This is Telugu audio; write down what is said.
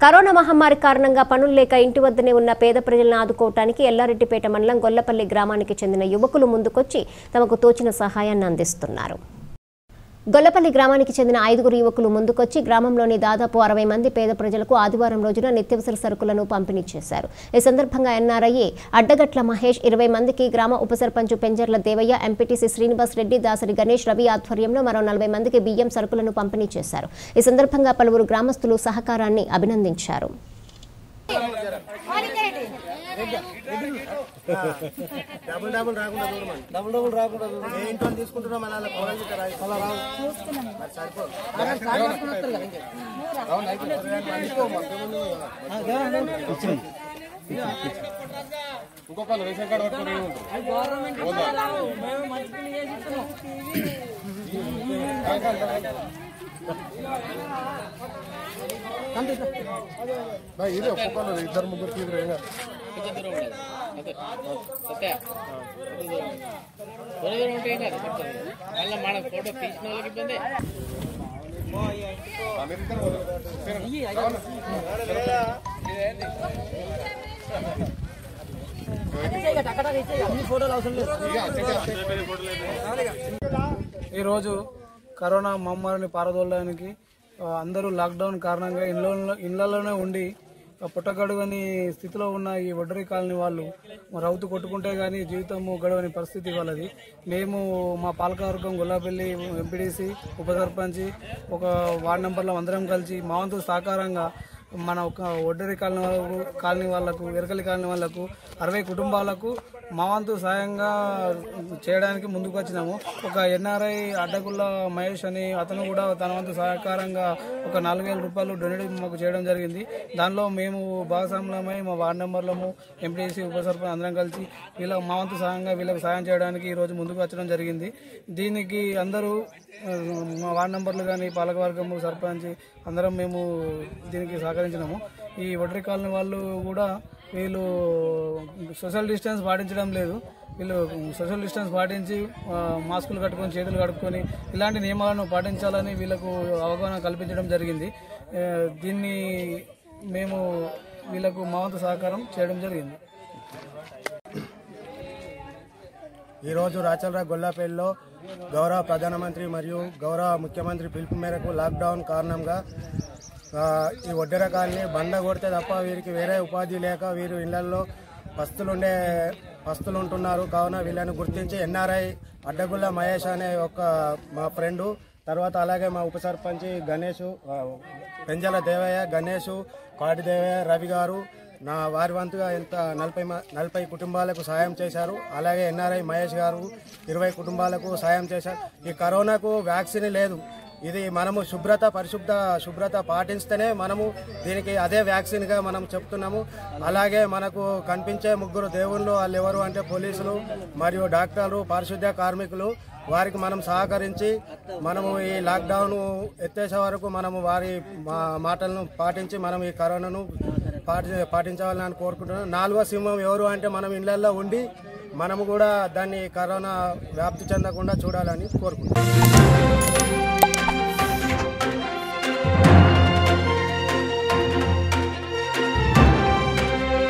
కరోనా మహమ్మారి కారణంగా పనులు లేక ఇంటి వద్దనే ఉన్న పేద ప్రజలను ఆదుకోవటానికి ఎల్లారెడ్డిపేట మండలం గొల్లపల్లి గ్రామానికి చెందిన యువకులు ముందుకొచ్చి తమకు తోచిన సహాయాన్ని అందిస్తున్నారు గొల్లపల్లి గ్రామానికి చెందిన ఐదుగురు యువకులు ముందుకొచ్చి గ్రామంలోని దాదాపు అరవై మంది పేద ప్రజలకు ఆదివారం రోజున నిత్యావసర సరుకులను పంపిణీ చేశారు ఈ సందర్భంగా ఎన్ఆర్ఐఏ అడ్డగట్ల మహేష్ ఇరవై మందికి గ్రామ ఉప సర్పంచ్ పెంజర్ల దేవయ్య ఎంపీటీసీ శ్రీనివాస్ రెడ్డి దాసరి గణేష్ రవి ఆధ్వర్యంలో మరో నలభై మందికి బియ్యం సరుకులను పంపిణీ చేశారు ఈ సందర్భంగా పలువురు గ్రామస్తులు సహకారాన్ని అభినందించారు డబుల్ డబుల్ రాకుండా చూడమని డబుల్ డబుల్ రాకుండా చూడమని ఏ ఇంట్లో తీసుకుంటున్నాం మళ్ళీ అలా పొలం గిట్ట రాయి. అలా రావు. మరి సరిపోదు. అవును, అయిపోయింది. మళ్ళీ మా దేవుని ఇంకొక రేషన్ కార్డు పట్టుకొని ఇది ఒక్కొక్కరు ఇద్దరు ముగ్గురికి ఇద్దరు ఏం కాదు. మళ్ళీ మన ఫోటో తీసిన వాళ్ళకి ఇబ్బంది ఈరోజు కరోనా మహమ్మారిని పారదోలడానికి ఆ, అందరూ లాక్డౌన్ కారణంగా ఇళ్ళ ఇళ్లలోనే ఉండి ఆ, పుట్టగడుగని స్థితిలో ఉన్న ఈ ఒడ్డరి కాలనీ వాళ్ళు రౌతు కొట్టుకుంటే గానీ జీవితం గడవని పరిస్థితి వాళ్ళది మేము మా పాలకవర్గం గొల్లాపల్లి ఎంపీడీసీ ఉప సర్పంచ్ ఒక వార్డు మెంబర్లో అందరం కలిసి మా వంతు సహకారంగా మన ఒక ఒడ్డరి కాలనీ వాళ్ళకు కాలనీ వాళ్ళకు ఎరకలి కాలనీ వాళ్ళకు అరవై కుటుంబాలకు మా వంతు సాయంగా చేయడానికి ముందుకు వచ్చినాము ఒక ఎన్ఆర్ఐ అడ్డగుల్ల మహేష్ అని అతను కూడా తన వంతు సహకారంగా ఒక నాలుగు వేల రూపాయలు డొనేట్ మాకు చేయడం జరిగింది దానిలో మేము భాగస్వాములమై మా వార్డు మెంబర్లము ఎంపీసీ ఉప సర్పంచ్ అందరం కలిసి వీళ్ళ మా వంతు సహాయంగా వీళ్ళకి సాయం చేయడానికి ఈ రోజు ముందుకు వచ్చడం జరిగింది దీనికి అందరూ ఆ, మా వార్డు మెంబర్లు కానీ పాలకవర్గము సర్పంచ్ అందరం మేము దీనికి సహకరించినాము ఈ ఒడ్రి కాలనీ వాళ్ళు కూడా వీళ్ళు సోషల్ డిస్టెన్స్ పాటించడం లేదు వీళ్ళు సోషల్ డిస్టెన్స్ పాటించి ఆ, మాస్కులు కట్టుకొని చేతులు కట్టుకొని ఇలాంటి నియమాలను పాటించాలని వీళ్ళకు అవగాహన కల్పించడం జరిగింది ఆ, దీన్ని మేము వీళ్ళకు మా వంతు సహకారం చేయడం జరిగింది ఈరోజు రాచలరా గొల్లాపల్లిలో గౌరవ ప్రధానమంత్రి మరియు గౌరవ ముఖ్యమంత్రి పిలుపు మేరకు లాక్డౌన్ కారణంగా ఆ, ఈ ఒడ్డెర కాలనీ బండ కొడితే తప్ప వీరికి వేరే ఉపాధి లేక వీరు ఇళ్లలో పస్తులుండే పస్తులు ఉంటున్నారు కావున వీళ్ళని గుర్తించి ఎన్ఆర్ఐ అడ్డగుల్ల మహేష్ అనే ఒక మా ఫ్రెండు తర్వాత అలాగే మా ఉప సర్పంచ్ గణేష్ ఆ, పెంజల దేవయ్య గణేష్ కాటి దేవయ్య రవి గారు నా వారి వంతుగా ఎంత నలభై మ- నలభై కుటుంబాలకు సాయం చేశారు అలాగే ఎన్ఆర్ఐ మహేష్ గారు ఇరవై కుటుంబాలకు సాయం చేశారు ఈ కరోనాకు వ్యాక్సిన్ లేదు ఇది మనము శుభ్రత పరిశుభ్ర శుభ్రత పాటిస్తేనే మనము దీనికి అదే వ్యాక్సిన్గా మనం చెప్తున్నాము అలాగే మనకు కనిపించే ముగ్గురు దేవుళ్ళు వాళ్ళు ఎవరు అంటే పోలీసులు మరియు డాక్టర్లు పారిశుద్ధ్య కార్మికులు వారికి మనం సహకరించి మనము ఈ లాక్డౌన్ ఎత్తేసే వరకు మనము వారి మా మాటలను పాటించి మనం ఈ కరోనాను పాటి పాటించాలని కోరుకుంటున్నాను నాలుగో సింహం ఎవరు అంటే మనం ఇళ్లలో ఉండి మనము కూడా దాన్ని కరోనా వ్యాప్తి చెందకుండా చూడాలని కోరుకుంటున్నాం